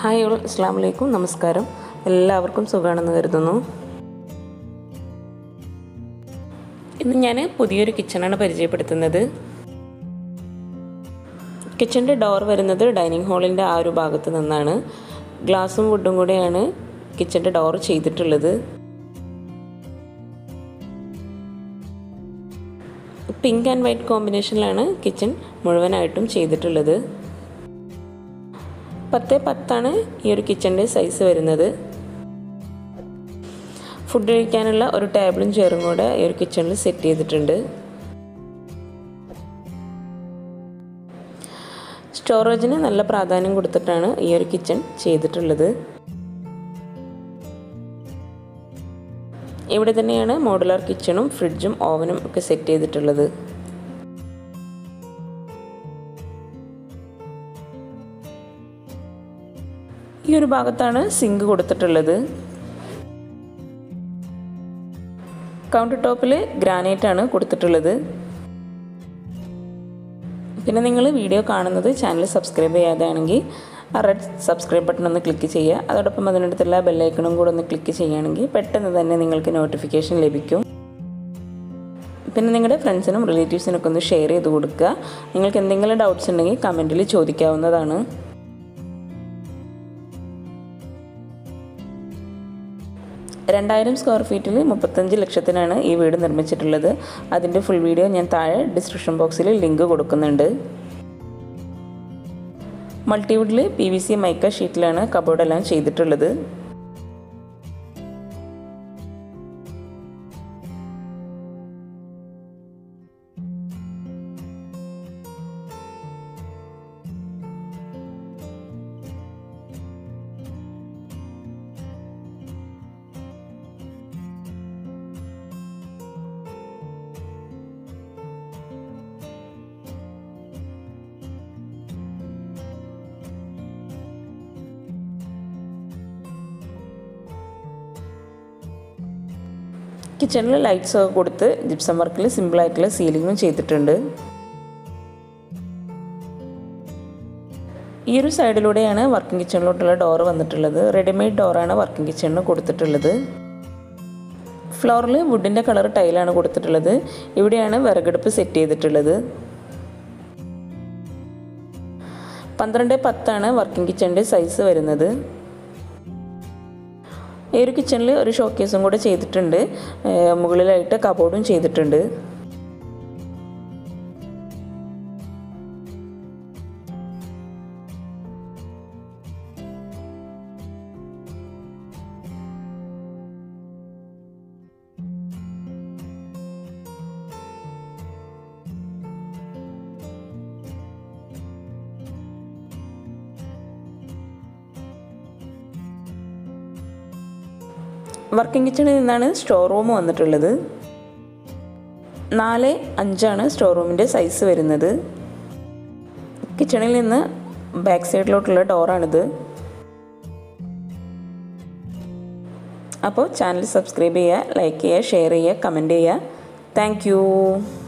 hi all അസ്സാം വലൈക്കും നമസ്കാരം എല്ലാവർക്കും സുഖമാണെന്ന് കരുതുന്നു ഇന്ന് ഞാൻ പുതിയൊരു കിച്ചണാണ് പരിചയപ്പെടുത്തുന്നത് കിച്ചൻ്റെ ഡോർ വരുന്നത് ഡൈനിങ് ഹാളിൻ്റെ ആ ഒരു ഭാഗത്ത് നിന്നാണ് ഗ്ലാസും വുഡും കൂടെയാണ് കിച്ചൻ്റെ ഡോർ ചെയ്തിട്ടുള്ളത് പിങ്ക് ആൻഡ് വൈറ്റ് കോമ്പിനേഷനിലാണ് കിച്ചൺ മുഴുവനായിട്ടും ചെയ്തിട്ടുള്ളത് പത്ത് പത്താണ് ഈ ഒരു കിച്ചൻ്റെ സൈസ് വരുന്നത് ഫുഡ് കഴിക്കാനുള്ള ഒരു ടേബിളും ചെയറും കൂടെ ഈ ഒരു കിച്ചണിൽ സെറ്റ് ചെയ്തിട്ടുണ്ട് സ്റ്റോറേജിന് നല്ല പ്രാധാന്യം കൊടുത്തിട്ടാണ് ഈ ഒരു കിച്ചൺ ചെയ്തിട്ടുള്ളത് ഇവിടെ തന്നെയാണ് മോഡുലാർ കിച്ചണും ഫ്രിഡ്ജും ഓവനും ഒക്കെ സെറ്റ് ചെയ്തിട്ടുള്ളത് ഈ ഒരു ഭാഗത്താണ് സിങ്ക് കൊടുത്തിട്ടുള്ളത് കൗണ്ടർ ടോപ്പിൽ ഗ്രാനൈറ്റ് ആണ് കൊടുത്തിട്ടുള്ളത് പിന്നെ നിങ്ങൾ വീഡിയോ കാണുന്നത് ചാനൽ സബ്സ്ക്രൈബ് ചെയ്യാതെയാണെങ്കിൽ ആ റെഡ് സബ്സ്ക്രൈബ് ബട്ടൺ ഒന്ന് ക്ലിക്ക് ചെയ്യുക അതോടൊപ്പം അതിനടുത്തുള്ള ബെല്ലൈക്കണും കൂടെ ഒന്ന് ക്ലിക്ക് ചെയ്യുകയാണെങ്കിൽ പെട്ടെന്ന് തന്നെ നിങ്ങൾക്ക് നോട്ടിഫിക്കേഷൻ ലഭിക്കും പിന്നെ നിങ്ങളുടെ ഫ്രണ്ട്സിനും റിലേറ്റീവ്സിനൊക്കെ ഒന്ന് ഷെയർ ചെയ്ത് കൊടുക്കുക നിങ്ങൾക്ക് എന്തെങ്കിലും ഡൗട്ട്സ് ഉണ്ടെങ്കിൽ കമൻറ്റിൽ ചോദിക്കാവുന്നതാണ് രണ്ടായിരം സ്ക്വയർ ഫീറ്റിൽ മുപ്പത്തഞ്ച് ലക്ഷത്തിനാണ് ഈ വീട് നിർമ്മിച്ചിട്ടുള്ളത് അതിൻ്റെ ഫുൾ വീഡിയോ ഞാൻ താഴെ ഡിസ്ക്രിപ്ഷൻ ബോക്സിൽ ലിങ്ക് കൊടുക്കുന്നുണ്ട് മൾട്ടിവുഡിൽ പി വി സി മൈക്ക ഷീറ്റിലാണ് കബോർഡെല്ലാം ചെയ്തിട്ടുള്ളത് കിച്ചണിൽ ലൈറ്റ്സ് ഒക്കെ കൊടുത്ത് ജിപ്സം വർക്കിൽ സിമ്പിളായിട്ടുള്ള സീലിങ്ങും ചെയ്തിട്ടുണ്ട് ഈ ഒരു സൈഡിലൂടെയാണ് വർക്കിംഗ് കിച്ചണിലോട്ടുള്ള ഡോർ വന്നിട്ടുള്ളത് റെഡിമെയ്ഡ് ഡോറാണ് വർക്കിംഗ് കിച്ചണിന് കൊടുത്തിട്ടുള്ളത് ഫ്ലോറിൽ വുഡിൻ്റെ കളർ ടൈലാണ് കൊടുത്തിട്ടുള്ളത് ഇവിടെയാണ് വിറകടുപ്പ് സെറ്റ് ചെയ്തിട്ടുള്ളത് പന്ത്രണ്ട് പത്താണ് വർക്കിംഗ് കിച്ചണിൻ്റെ സൈസ് വരുന്നത് ഈ ഒരു കിച്ചണിൽ ഒരു ഷോക്കേസും കൂടെ ചെയ്തിട്ടുണ്ട് മുകളിലായിട്ട് കബോർഡും ചെയ്തിട്ടുണ്ട് വർക്കിംഗ് കിച്ചണിൽ നിന്നാണ് സ്റ്റോർ റൂം വന്നിട്ടുള്ളത് നാല് അഞ്ചാണ് സ്റ്റോർ റൂമിൻ്റെ സൈസ് വരുന്നത് കിച്ചണിൽ നിന്ന് ബാക്ക് സൈഡിലോട്ടുള്ള ഡോറാണിത് അപ്പോൾ ചാനൽ സബ്സ്ക്രൈബ് ചെയ്യുക ലൈക്ക് ചെയ്യുക ഷെയർ ചെയ്യുക കമൻറ്റ് ചെയ്യുക താങ്ക്